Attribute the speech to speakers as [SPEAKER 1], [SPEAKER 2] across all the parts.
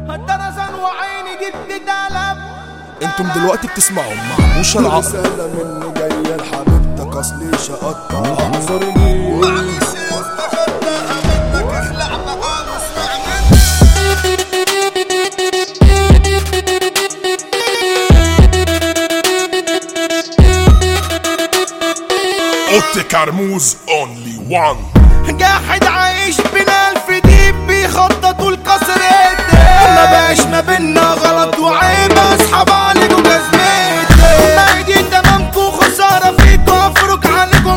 [SPEAKER 1] الدرزان وعيني جبت دلب
[SPEAKER 2] انتم دلوقتي بتسمعوا مع موشى العقل
[SPEAKER 3] رسالة مني جاية لحبيبتك اصلي شقطة اعذرني
[SPEAKER 4] اوتي كرموز اونلي وان
[SPEAKER 1] قاعد عايش بين الف ديب بيخططوا القصر ما بقاش ما بينا غلط وعيب اصحاب عليكم جزمتي ما يجي تمامكم خساره فيكم افرك عنكم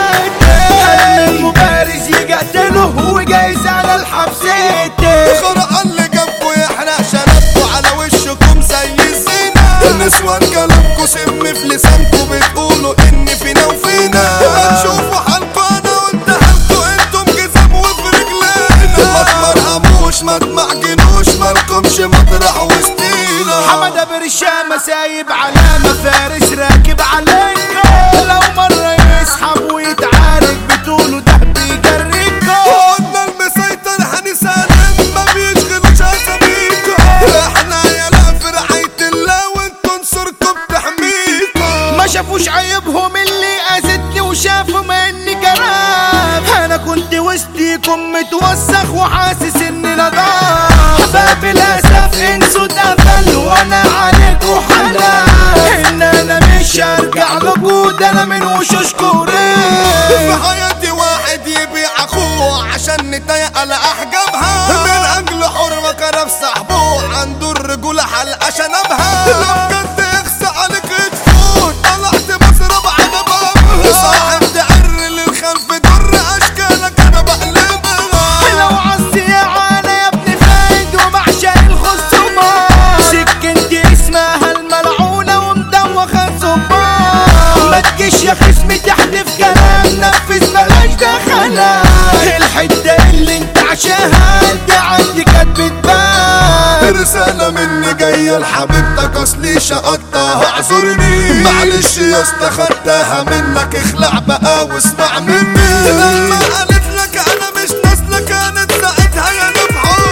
[SPEAKER 1] انتوا المبارز يجي اقتله وجايز على الحبسيتي
[SPEAKER 3] خرق اللي جابكوا يحرق شنبكوا على وشكم زي الزينة النسوان كلامكوا سم في لسانكوا بتقولوا ان فينا وفينا هتشوفوا حالكوا انا قلت حالكوا انتم جزم وفي رجلينا ما تمرهموش ما تمعجنوش مالكمش مطرح وسطينا
[SPEAKER 1] حمد برشامة سايب علامة فارس راكب عليكم لو مرة يسحب ويتعارك بتقولوا ده بيجريكم
[SPEAKER 3] قلنا المسيطر هنسالم ما بيشغلوش اساميكم احنا يا في رعاية الله وانتوا نصركم بتحميكم
[SPEAKER 1] ما شافوش عيبهم اللي اذتني وشافوا مني كلام انا كنت وسطيكم متوسخ وحاسس اني نضاف باب الاسف انسوا اتقفل وانا عليكوا حلال ان انا مش هرجع لكوا ده انا من وشوشكوا
[SPEAKER 3] في
[SPEAKER 1] ريح
[SPEAKER 3] حياتي واحد يبيع اخوه عشان نضايق على احجابها من اجل حرمة كرف صاحبه عنده الرجولة حلقة شنبها لو بجد اخسى عليك تفوت طلعت بسرب على بابها صاحب تعر للخلف در اشكالك انا بقلبها
[SPEAKER 1] لو عالسياعة يا ابني فايد وبعشق الخصومات سكنتي اسمها الملعونة ومدوخة الصبار ما تجيش يا خصمي تحدف كلام نفذ بلاش دخلة الحتة اللي انت عشاها انت عندي كانت بتبان
[SPEAKER 3] رسالة مني جاية لحبيبتك اصلي شقطتها اعذرني معلش يا اسطى خدتها منك اخلع بقى واسمع مني لما قالت لك انا مش نازلة كانت ساعتها يا نبحر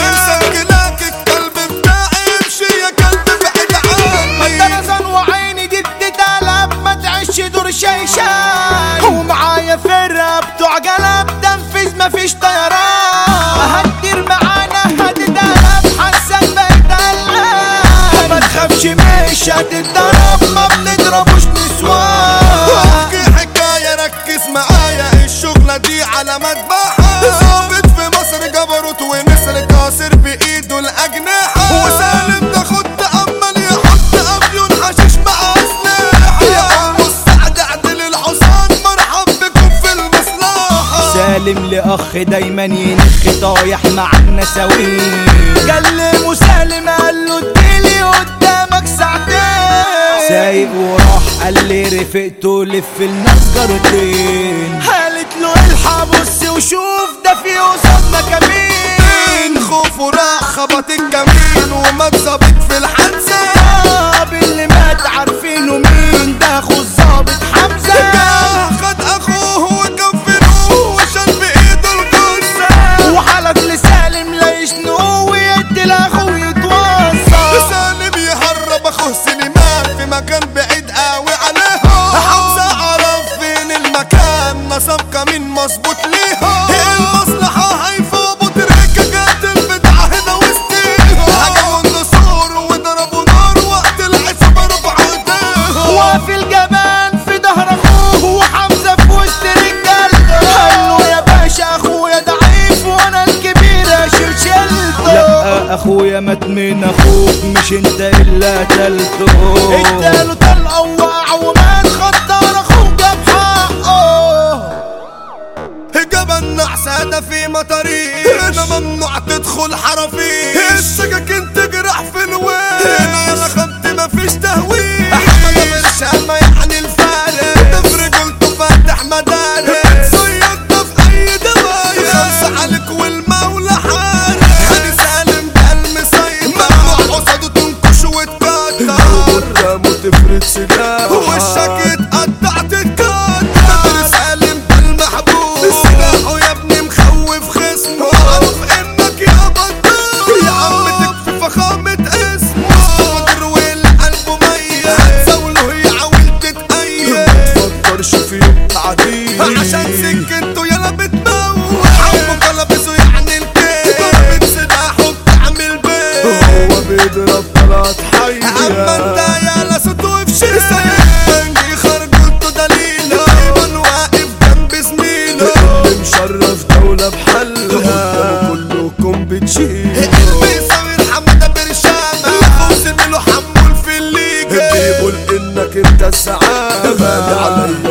[SPEAKER 3] مسجلاك الكلب بتاعي امشي يا كلب بعيد عني
[SPEAKER 1] درزان وعيني جبت دلب ما تعيش دور شيشان ومعايا فرقة بتوع جلب تنفيذ مفيش طيران هتدير معانا هتدلب حسن بقيت قلقان ما تخافش مش هتتضرب ما بنضربوش نسوان
[SPEAKER 3] احكي حكاية ركز معايا الشغلة دي على مذبحة ظابط في مصر جبروت ونسر كاسر بايده الاجنحة وسالم ده خد عمال يحط افيون حشيش مع اسلحة يا ام السعد عدل الحصان مرحب بكم في المصلحة
[SPEAKER 1] سالم لأخ دايما ينخ طايح مع النساوين كلمه سالم قال له اديلي قدامك ساعتين سايق وراح قال لي رفقته لف الناس جارتين قالت له الحق بص وشوف ده في قصادنا كمين
[SPEAKER 3] خوف وراح خبط الكمين ومات ظابط في الحادثة
[SPEAKER 1] طب اللي مات عارفينه مين ده اخو الظابط حمزة
[SPEAKER 3] خد اخوه وكفنوه وشال بايده الجثة
[SPEAKER 1] وحلف لسالم لا يشنوه ويدي لاخوه يتوصل
[SPEAKER 3] سالم يهرب اخوه سليمان في مكان بعيد قوي عليهم حمزة عرف فين المكان نصب كمين مظبوط ليهم المصلحة هيفا ابو تريكة جات البدعة هنا وسطيهم هجموا النسور وضربوا نار وقت العصابة رفع ايديهم
[SPEAKER 1] وفي الجبان في ظهر اخوه وحمزه في وسط رجالته قال له يا باشا اخويا ضعيف وانا الكبير اشيل شيلته لا اخويا مات من اخوك مش انت الا قتلته اداله طلقه ووقع ومات خطر اخوه جاب حقه
[SPEAKER 3] جبل نحسادة في مطاريق هنا ممنوع تدخل حرفيش السكاكين تجرح في الويل هنا يا خبت مفيش تهويل احمد برشامة يعني الفارق ده في رجولته فاتح مدارس صياد ده في اي دواير خمسة عليك والمولى حارس هاني سالم ده المسيطر ممنوع قصاده تنكش وتكتر قدامه تفرد سلاح وشك يتقطع تتكتر بدر سالم ده المحبوب سلاحه يا ابني مخوف خصمه معروف انك يا بطل يا عم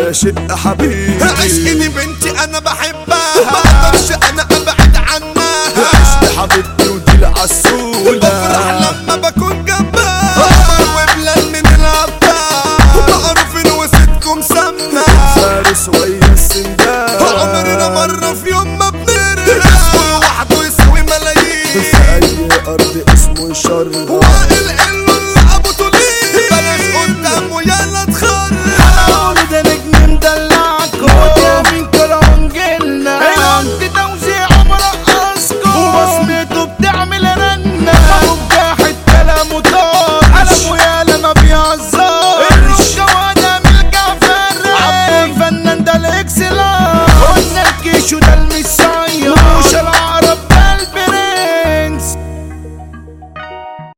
[SPEAKER 3] شق حبيبي عشقي دي بنتي انا بحبها ما اقدرش انا ابعد عنها عشق حبيبتي ودي العسولة بفرح لما بكون جنبها قمر وبلال من الابطال معروفين وسيدكم سما فارس ويا السندان عمرنا مرة في يوم ما بنرجع كل وحده يساوي ملايين في اي ارض اسمه شر وائل